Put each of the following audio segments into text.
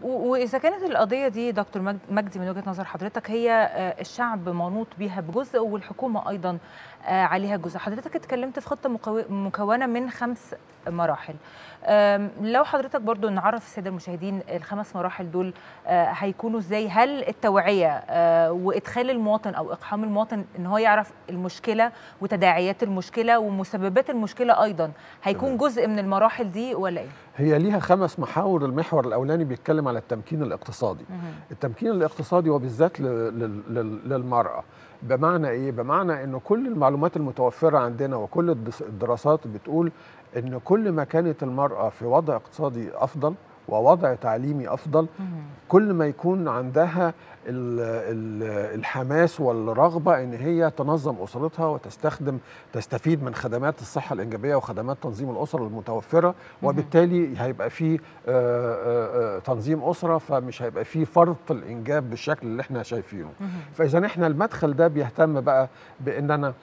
واذا كانت القضيه دي دكتور مجدي من وجهه نظر حضرتك هي الشعب منوط بيها بجزء والحكومه ايضا عليها جزء حضرتك اتكلمت في خطه مكونه من خمس مراحل لو حضرتك برضو نعرف الساده المشاهدين الخمس مراحل دول هيكونوا ازاي هل التوعيه وادخال المواطن او اقحام المواطن ان هو يعرف المشكله وتداعيات المشكله ومسببات المشكله ايضا هيكون جزء من المراحل دي ولا ايه هي ليها خمس محاور المحور الاولاني بيتكلم على التمكين الاقتصادي التمكين الاقتصادي وبالذات للمراه بمعنى ايه بمعنى ان كل المعلومات المتوفره عندنا وكل الدراسات بتقول ان كل ما كانت المراه في وضع اقتصادي افضل ووضع تعليمي افضل كل ما يكون عندها الحماس والرغبه ان هي تنظم اسرتها وتستخدم تستفيد من خدمات الصحه الانجابيه وخدمات تنظيم الاسره المتوفره وبالتالي هيبقى في تنظيم اسره فمش هيبقى في فرط الانجاب بالشكل اللي احنا شايفينه فاذا احنا المدخل ده بيهتم بقى بان انا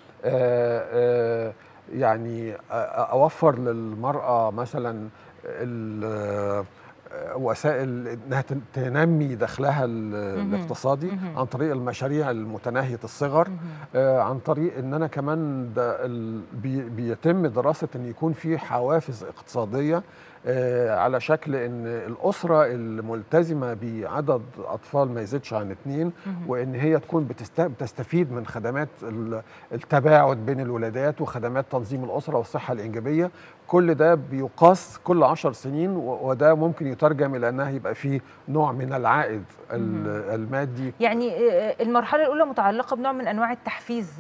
يعني اوفر للمراه مثلا وسائل انها تنمي دخلها الاقتصادي عن طريق المشاريع المتناهيه الصغر عن طريق ان انا كمان بيتم دراسه ان يكون في حوافز اقتصاديه على شكل ان الاسره الملتزمه بعدد اطفال ما يزيدش عن اثنين وان هي تكون بتستفيد من خدمات التباعد بين الولادات وخدمات تنظيم الاسره والصحه الانجابيه كل ده بيقاس كل عشر سنين وده ممكن يترجم الى انها يبقى فيه نوع من العائد المادي يعني المرحله الاولى متعلقه بنوع من انواع التحفيز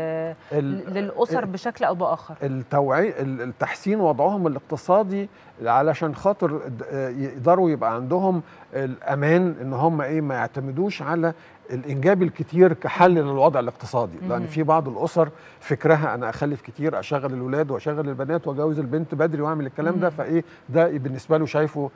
للاسر بشكل او باخر التوعيه التحسين وضعهم الاقتصادي علشان خاطر يقدروا يبقى عندهم الامان ان هم ايه ما يعتمدوش على الانجاب الكتير كحل للوضع الاقتصادي لان في بعض الاسر فكرها انا اخلف كتير اشغل الولاد واشغل البنات واجوز البنت بدري واعمل الكلام ده فايه ده بالنسبه له شايفه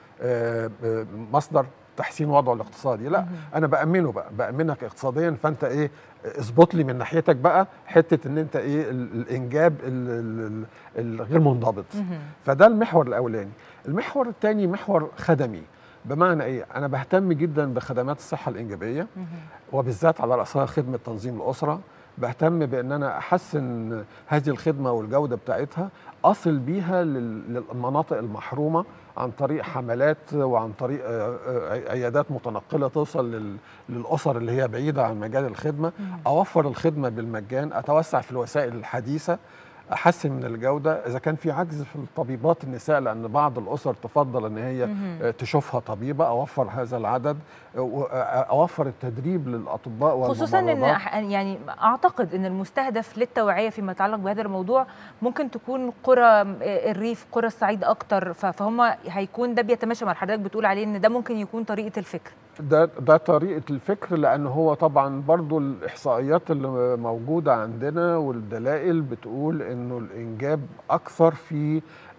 مصدر تحسين وضعه الاقتصادي لا انا بامنه بقى بامنك اقتصاديا فانت ايه اظبط لي من ناحيتك بقى حته ان انت ايه الانجاب الغير منضبط فده المحور الاولاني المحور الثاني محور خدمي بمعنى ايه انا بهتم جدا بخدمات الصحه الانجابيه وبالذات على راسها خدمه تنظيم الاسره بهتم بان انا احسن هذه الخدمه والجوده بتاعتها اصل بيها للمناطق المحرومه عن طريق حملات وعن طريق عيادات متنقله توصل للاسر اللي هي بعيده عن مجال الخدمه اوفر الخدمه بالمجان اتوسع في الوسائل الحديثه احسن من الجوده اذا كان في عجز في الطبيبات النساء لان بعض الاسر تفضل ان هي تشوفها طبيبه اوفر هذا العدد اوفر التدريب للاطباء خصوصا ان يعني اعتقد ان المستهدف للتوعيه فيما يتعلق بهذا الموضوع ممكن تكون قرى الريف قرى الصعيد اكتر فهم هيكون ده بيتماشى مع حضرتك بتقول عليه ان ده ممكن يكون طريقه الفكر ده ده طريقه الفكر لان هو طبعا برضو الاحصائيات اللي موجوده عندنا والدلائل بتقول انه الانجاب اكثر في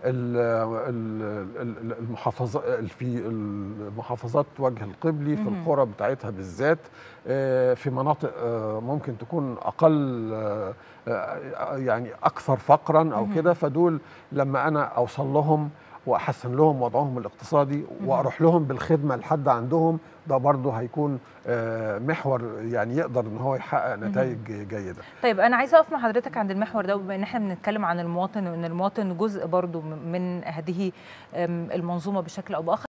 المحافظات في المحافظات وجه القبلي في القرى بتاعتها بالذات في مناطق ممكن تكون اقل يعني اكثر فقرا او كده فدول لما انا اوصل لهم واحسن لهم وضعهم الاقتصادي واروح لهم بالخدمه لحد عندهم ده برضه هيكون محور يعني يقدر ان هو يحقق نتائج جيده. طيب انا عايزه اقف مع حضرتك عند المحور ده وبما ان احنا بنتكلم عن المواطن وان المواطن جزء برضه من هذه المنظومه بشكل او باخر